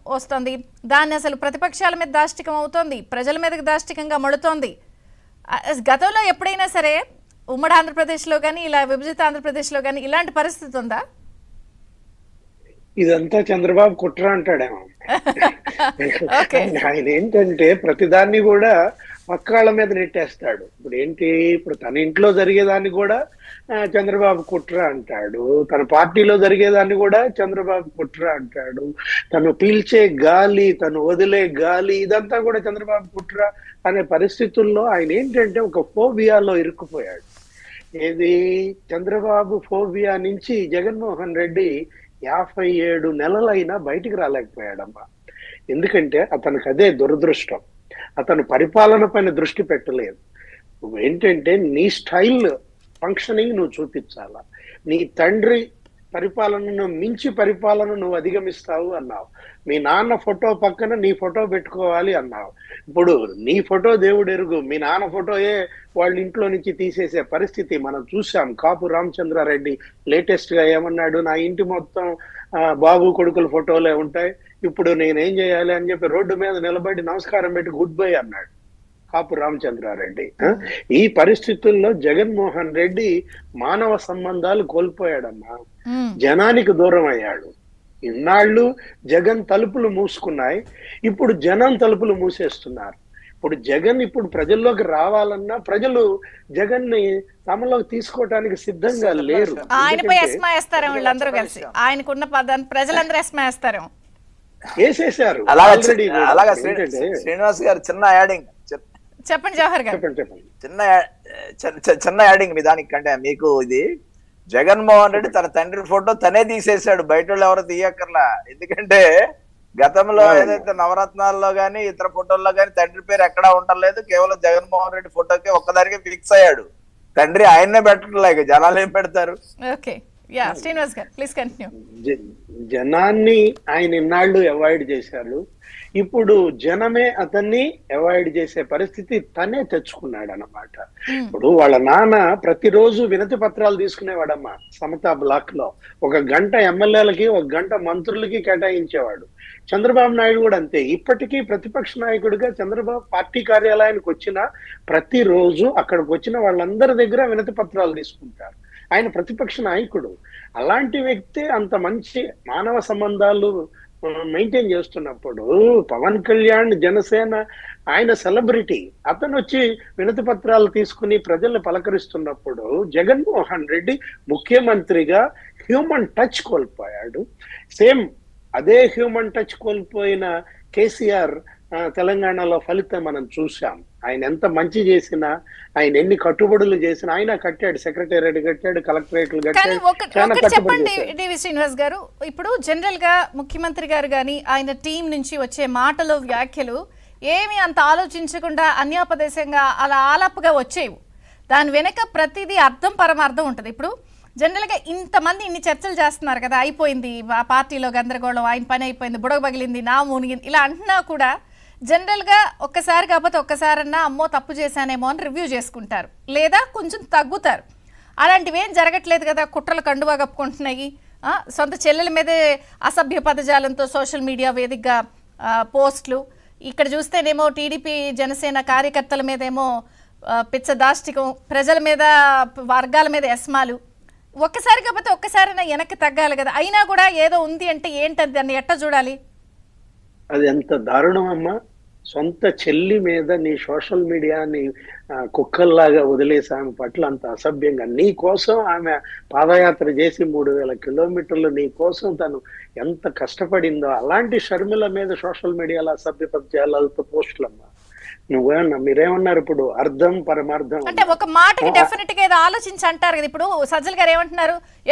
వస్తుంది దాన్ని అసలు ప్రతిపక్షాల మీద దాష్టికం అవుతోంది ప్రజల మీదకి దాష్టికంగా మడుతోంది ఆ, గతంలో ఎప్పుడైనా సరే ఉమ్మడి ఆంధ్రప్రదేశ్లో కానీ ఇలా విభజిత ఆంధ్రప్రదేశ్లో కానీ ఇలాంటి పరిస్థితి ఉందా ఇదంతా చంద్రబాబు కుట్ర అంటాడేమో ఓకే ఆయన ఏంటంటే ప్రతిదాన్ని కూడా పక్కాళ్ళ మీద నెట్టేస్తాడు ఇప్పుడు ఏంటి ఇప్పుడు తన ఇంట్లో జరిగేదాన్ని కూడా ఆ, చంద్రబాబు కుట్ర అంటాడు తన పార్టీలో జరిగేదాన్ని కూడా చంద్రబాబు కుట్ర అంటాడు తను పీల్చే గాలి తను వదిలే గాలి ఇదంతా కూడా చంద్రబాబు కుట్ర అనే పరిస్థితుల్లో ఆయన ఏంటంటే ఒక ఫోబియాలో ఇరుక్కుపోయాడు ఏది చంద్రబాబు ఫోబియా నుంచి జగన్మోహన్ రెడ్డి యాభై ఏడు నెలలైనా బయటికి రాలేకపోయాడమ్మా ఎందుకంటే అతనికి అదే దురదృష్టం అతను పరిపాలన పైన దృష్టి పెట్టలేదు నువ్వు ఏంటంటే నీ స్టైల్ ఫంక్షనింగ్ నువ్వు చూపించాలా నీ తండ్రి పరిపాలనను మించి పరిపాలన నువ్వు అధిగమిస్తావు అన్నావు మీ నాన్న ఫోటో పక్కన నీ ఫోటో పెట్టుకోవాలి అన్నావు ఇప్పుడు నీ ఫోటో దేవుడు ఎరుగు మీ నాన్న ఫోటోయే వాళ్ళ ఇంట్లో నుంచి తీసేసే పరిస్థితి మనం చూసాం కాపు రామచంద్రారెడ్డి లేటెస్ట్ గా ఏమన్నాడు నా ఇంటి మొత్తం ఆ, బాబు కొడుకుల ఫోటోలే ఉంటాయి ఇప్పుడు నేనేం చేయాలి అని చెప్పి రోడ్డు మీద నిలబడి నమస్కారం పెట్టి గుడ్ బై అన్నాడు కాపు రామచంద్రారెడ్డి ఆ? ఈ పరిస్థితుల్లో జగన్మోహన్ రెడ్డి మానవ సంబంధాలు కోల్పోయాడమ్మా ఉమ్, జనానికి దూరం అయ్యాడు ఇన్నాళ్ళు జగన్ తలుపులు మూసుకున్నాయి ఇప్పుడు జనం తలుపులు మూసేస్తున్నారు ఇప్పుడు జగన్ ఇప్పుడు ప్రజల్లోకి రావాలన్నా ప్రజలు జగన్ ని తమలోకి తీసుకోవటానికి సిద్ధంగా లేరు ఆయనపై ఎందుకంటే ఎస్మా వేస్తారేమో వీళ్ళందరూ కలిసి ఆయనకున్న పదాన్ని ప్రజలందరూ ఎస్మా వేస్తారేమో వేసేశారు అలాగా Already శ్రీ- కూడా. అలాగా శ్రీ- ఏంటంటే శ్రీనివాస్ గారు చిన్న యాడింగ్ చి- చెప్పండి జవహర్ గారు చెప్పండి చెప్పండి చిన్న యా- చి- చి- చిన్న యాడింగ్ మీ దానికి కంటే మీకు ఇది జగన్మోహన్ రెడ్డి తన తండ్రి ఫోటో తనే తీసేశాడు బయట వాళ్ళు ఎవరు తీయక్కర్లా ఎందుకంటే గతంలో అవును. ఏదైతే నవరత్నాల్లో గానీ ఇతర ఫోటోల్లో గానీ తండ్రి పేరు ఎక్కడా ఉండలేదు కేవలం జగన్మోహన్ రెడ్డి ఫోటోకి ఒక్కదానికి ఫిక్స్ అయ్యాడు తండ్రి ఆయన్నే పెట్టట్లేక జనాలు ఏం పెడతారు ఓకే యా శ్రీనివాస్ గారు ప్లీజ్ కంటిన్యూ జ- జనాన్ని ఆయన ఇన్నాళ్ళు అవాయిడ్ చేశారు ఇప్పుడు జనమే అతన్ని అవాయిడ్ చేసే పరిస్థితి తనే తెచ్చుకున్నాడు అన్నమాట ఇప్పుడు వాళ్ళ నాన్న ప్రతిరోజు వినతి పత్రాలు తీసుకునేవాడమ్మా సమతా బ్లాక్ లో ఒక గంట ఎమ్మెల్యేలకి ఒక గంట మంత్రులకి కేటాయించేవాడు చంద్రబాబు నాయుడు కూడా అంతే ఇప్పటికీ ప్రతిపక్ష నాయకుడిగా చంద్రబాబు పార్టీ కార్యాలయానికి వచ్చిన ప్రతిరోజు అక్కడికి వచ్చిన వాళ్ళందరి దగ్గర వినతి పత్రాలు తీసుకుంటారు ఆయన ప్రతిపక్ష నాయకుడు అలాంటి వ్యక్తి అంత మంచి మానవ సంబంధాలు మెయింటైన్ చేస్తున్నప్పుడు పవన్ కళ్యాణ్ జనసేన ఆయన సెలబ్రిటీ అతను వచ్చి వినతి పత్రాలు తీసుకుని ప్రజల్ని పలకరిస్తున్నప్పుడు జగన్మోహన్ రెడ్డి ముఖ్యమంత్రిగా హ్యూమన్ టచ్ కోల్పోయాడు సేమ్ అదే హ్యూమన్ టచ్ కోల్పోయిన కేసీఆర్ ఆ, తెలంగాణలో ఫలితం మనం చూసాం ఆయన ఎంత మంచి చేసినా ఆయన ఎన్ని కట్టుబడులు చేసినా ఆయన కట్టాడు సెక్రటేరియట్ కట్టాడు కలెక్టరేట్లు కానీ కట్టాడు ఒకటి చాలా ఒకటి కట్టుబడి చెప్పండి చేశాడు. డివి శ్రీనివాస్ గారు ఇప్పుడు జనరల్ గా ముఖ్యమంత్రి గారు కానీ ఆయన టీం నుంచి వచ్చే మాటలు వ్యాఖ్యలు ఏమీ అంత ఆలోచించకుండా అన్యాపదేశంగా అలా ఆలాపుగా వచ్చేవి దాని వెనక ప్రతిదీ అర్థం పరమార్థం ఉంటుంది ఇప్పుడు జనరల్గా ఇంతమంది ఇన్ని చర్చలు చేస్తున్నారు కదా అయిపోయింది ఆ పార్టీలో గందరగోళం ఆయన పని అయిపోయింది బుడగ పగిలింది నా మునిగింది ఇలా అంటున్నా కూడా జనరల్గా ఒక్కసారి కాకపోతే ఒక్కసారన్నా అమ్మో తప్పు చేశానేమో అని రివ్యూ చేసుకుంటారు లేదా కొంచెం తగ్గుతారు అలాంటివి ఏం జరగట్లేదు కదా కుట్రలు కండువా కప్పుకుంటున్నాయి ఆ, సొంత చెల్లెల మీదే అసభ్య పదజాలంతో సోషల్ మీడియా వేదికగా ఆ, పోస్టులు ఇక్కడ చూస్తేనేమో టీడీపీ జనసేన కార్యకర్తల మీదేమో ఆ, పిచ్చ దాష్టికం ప్రజల మీద వర్గాల మీద ఎస్మాలు ఒక్కసారి కాకపోతే ఒక్కసారైనా వెనక్కి తగ్గాలి కదా అయినా కూడా ఏదో ఉంది అంటే ఏంటది దాన్ని ఎట్ట చూడాలి అది ఎంత దారుణం అమ్మా సొంత చెల్లి మీద నీ సోషల్ మీడియాని ఆ, కుక్కల్లాగా వదిలేసి ఆమె పట్ల అంత అసభ్యంగా నీ కోసం ఆమె పాదయాత్ర చేసి మూడు వేల కిలోమీటర్లు నీ కోసం తను ఎంత కష్టపడిందో అలాంటి షర్మిల మీద సోషల్ మీడియాలో అసభ్య పద్యాలతో పోస్టులమ్మా నువ్వేమన్నా మీరేమన్నారు ఇప్పుడు అర్థం పరమార్థం అంటే ఒక మాటకి డెఫినెట్ గా ఏదో ఆలోచించి అంటారు కదా ఇప్పుడు సజ్జల్ గారు ఏమంటున్నారు